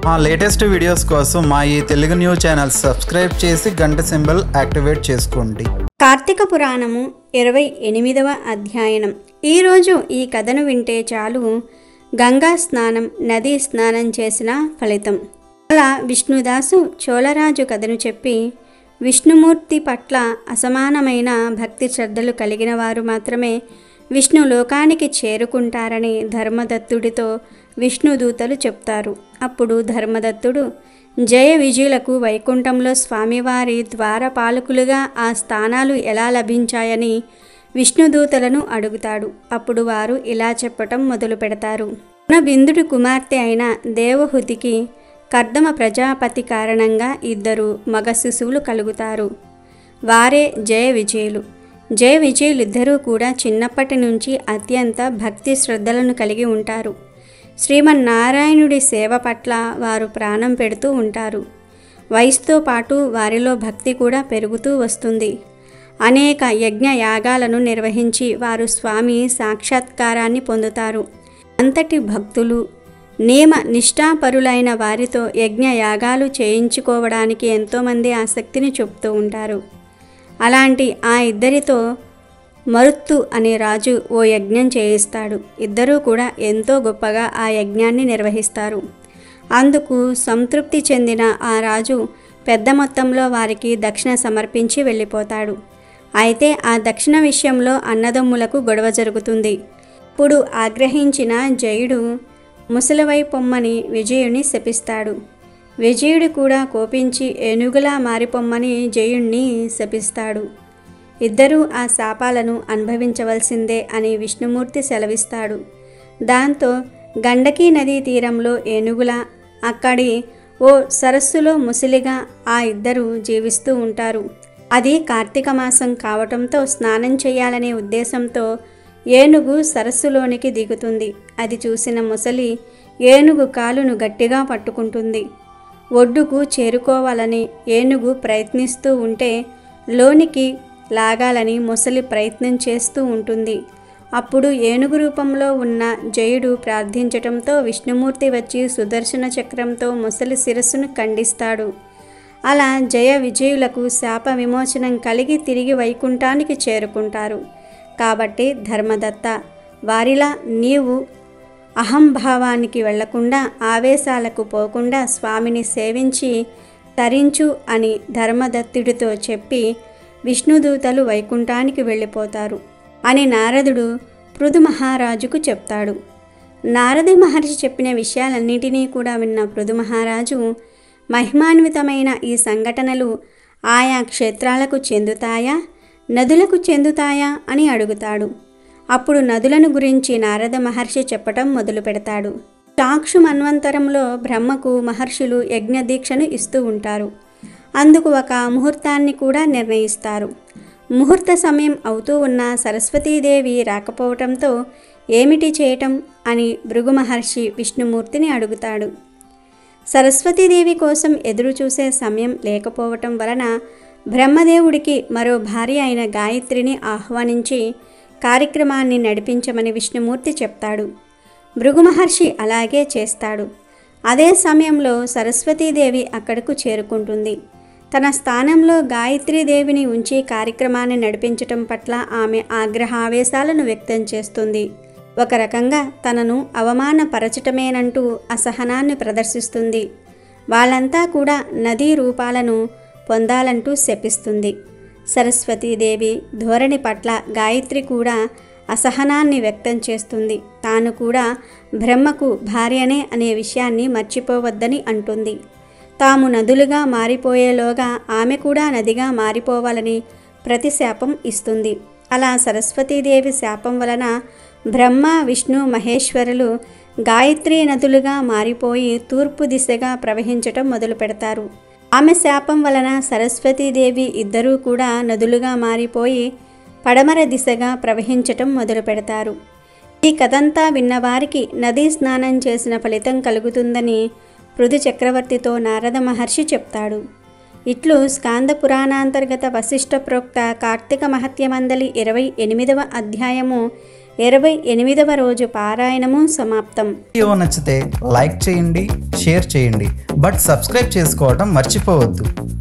మా latest videos కోసం మా ఈ తెలుగు న్యూస్ ఛానల్ సబ్స్క్రైబ్ చేసి గంట సింబల్ యాక్టివేట్ చేసుకోండి కార్తీక పురాణము ఇరవై ఎనిమిదవ అధ్యయనం ఈరోజు ఈ కథను వింటే చాలు గంగా స్నానం నదీ స్నానం చేసిన ఫలితం అలా విష్ణుదాసు చోళరాజు కథను చెప్పి విష్ణుమూర్తి పట్ల అసమానమైన భక్తి శ్రద్ధలు కలిగిన వారు మాత్రమే విష్ణు లోకానికి చేరుకుంటారని ధర్మదత్తుడితో విష్ణుదూతలు చెప్తారు అప్పుడు ధర్మదత్తుడు జయ విజయులకు వైకుంఠంలో స్వామివారి ద్వారపాలకులుగా ఆ స్థానాలు ఎలా లభించాయని విష్ణుదూతలను అడుగుతాడు అప్పుడు వారు ఇలా చెప్పటం మొదలు పెడతారు బిందుడి కుమార్తె అయిన దేవహుతికి కర్దమ ప్రజాపతి కారణంగా ఇద్దరు మగ శిశువులు కలుగుతారు వారే జయ విజయులు జయ విజయులిద్దరూ కూడా చిన్నప్పటి నుంచి అత్యంత భక్తి శ్రద్ధలను కలిగి ఉంటారు శ్రీమన్నారాయణుడి సేవ పట్ల వారు ప్రాణం పెడుతూ ఉంటారు వయసుతో పాటు వారిలో భక్తి కూడా పెరుగుతూ వస్తుంది అనేక యజ్ఞ యాగాలను నిర్వహించి వారు స్వామి సాక్షాత్కారాన్ని పొందుతారు అంతటి భక్తులు నియమ నిష్ఠాపరులైన వారితో యజ్ఞ యాగాలు చేయించుకోవడానికి ఎంతోమంది ఆసక్తిని చూపుతూ ఉంటారు అలాంటి ఆ ఇద్దరితో మరుత్తు అనే రాజు ఓ యజ్ఞం చేయిస్తాడు ఇద్దరూ కూడా ఎంతో గొప్పగా ఆ యజ్ఞాన్ని నిర్వహిస్తారు అందుకు సంతృప్తి చెందిన ఆ రాజు పెద్ద మొత్తంలో వారికి దక్షిణ సమర్పించి వెళ్ళిపోతాడు అయితే ఆ దక్షిణ విషయంలో అన్నదమ్ములకు గొడవ జరుగుతుంది ఇప్పుడు ఆగ్రహించిన జయుడు ముసలివై పొమ్మని విజయుని శపిస్తాడు విజయుడు కూడా కోపించి ఏనుగులా మారిపోమ్మని జయుణ్ణి శపిస్తాడు ఇద్దరూ ఆ శాపాలను అనుభవించవలసిందే అని విష్ణుమూర్తి సెలవిస్తాడు దాంతో గండకీ నదీ తీరంలో ఏనుగుల అక్కడి ఓ సరస్సులో ముసిలిగా ఆ ఇద్దరు జీవిస్తూ ఉంటారు అది కార్తీక మాసం కావటంతో స్నానం చేయాలనే ఉద్దేశంతో ఏనుగు సరస్సులోనికి దిగుతుంది అది చూసిన ముసలి ఏనుగు కాలును గట్టిగా పట్టుకుంటుంది ఒడ్డుకు చేరుకోవాలని ఏనుగు ప్రయత్నిస్తూ ఉంటే లోనికి లాగాలని ముసలి ప్రయత్నం చేస్తూ ఉంటుంది అప్పుడు ఏనుగు రూపంలో ఉన్న జయుడు ప్రార్థించటంతో విష్ణుమూర్తి వచ్చి సుదర్శన చక్రంతో ముసలి శిరస్సును ఖండిస్తాడు అలా జయ విజయులకు శాప విమోచనం కలిగి తిరిగి వైకుంఠానికి చేరుకుంటారు కాబట్టి ధర్మదత్త వారిలా నీవు అహంభావానికి వెళ్లకుండా ఆవేశాలకు పోకుండా స్వామిని సేవించి తరించు అని ధర్మదత్తుడితో చెప్పి విష్ణుదూతలు వైకుంఠానికి వెళ్ళిపోతారు అని నారదుడు పృథు మహారాజుకు చెప్తాడు నారద మహర్షి చెప్పిన విషయాలన్నింటినీ కూడా విన్న పృథు మహారాజు మహిమాన్వితమైన ఈ సంఘటనలు ఆయా క్షేత్రాలకు చెందుతాయా నదులకు చెందుతాయా అని అడుగుతాడు అప్పుడు నదులను గురించి నారద మహర్షి చెప్పటం మొదలు పెడతాడు చాక్షు మన్వంతరంలో బ్రహ్మకు మహర్షులు యజ్ఞదీక్షను ఇస్తూ ఉంటారు అందుకు ఒక ముహూర్తాన్ని కూడా నిర్ణయిస్తారు ముహూర్త సమయం అవుతూ ఉన్న సరస్వతీదేవి రాకపోవటంతో ఏమిటి చేయటం అని భృగు మహర్షి విష్ణుమూర్తిని అడుగుతాడు సరస్వతీదేవి కోసం ఎదురు చూసే సమయం లేకపోవటం వలన బ్రహ్మదేవుడికి మరో భార్య అయిన గాయత్రిని ఆహ్వానించి కార్యక్రమాన్ని నడిపించమని విష్ణుమూర్తి చెప్తాడు భృగు మహర్షి అలాగే చేస్తాడు అదే సమయంలో సరస్వతీదేవి అక్కడకు చేరుకుంటుంది తన స్థానంలో గాయత్రీదేవిని ఉంచి కార్యక్రమాన్ని నడిపించటం పట్ల ఆమె ఆగ్రహావేశాలను వ్యక్తం చేస్తుంది ఒక రకంగా తనను అవమానపరచటమేనంటూ అసహనాన్ని ప్రదర్శిస్తుంది వాళ్ళంతా కూడా నదీ రూపాలను పొందాలంటూ శపిస్తుంది సరస్వతీదేవి ధోరణి పట్ల గాయత్రి కూడా అసహనాన్ని వ్యక్తం చేస్తుంది తాను కూడా బ్రహ్మకు భార్యనే అనే విషయాన్ని మర్చిపోవద్దని అంటుంది తాము నదులుగా మారిపోయేలోగా ఆమె కూడా నదిగా మారిపోవాలని ప్రతిశాపం ఇస్తుంది అలా సరస్వతీదేవి శాపం వలన బ్రహ్మ విష్ణు మహేశ్వరులు గాయత్రి నదులుగా మారిపోయి తూర్పు దిశగా ప్రవహించటం మొదలు పెడతారు ఆమె శాపం వలన సరస్వతీదేవి ఇద్దరూ కూడా నదులుగా మారిపోయి పడమర దిశగా ప్రవహించటం మొదలు పెడతారు ఈ కథంతా విన్నవారికి నదీ స్నానం చేసిన ఫలితం కలుగుతుందని పృథు చక్రవర్తితో నారద మహర్షి చెప్తాడు ఇట్లు స్కాంద పురాణాంతర్గత వశిష్ఠ ప్రోక్త కార్తీక మహత్యమందలి ఇరవై ఎనిమిదవ అధ్యాయము ఇరవై ఎనిమిదవ రోజు పారాయణము సమాప్తం వీడియో నచ్చితే లైక్ చేయండి షేర్ చేయండి బట్ సబ్స్క్రైబ్ చేసుకోవడం మర్చిపోవద్దు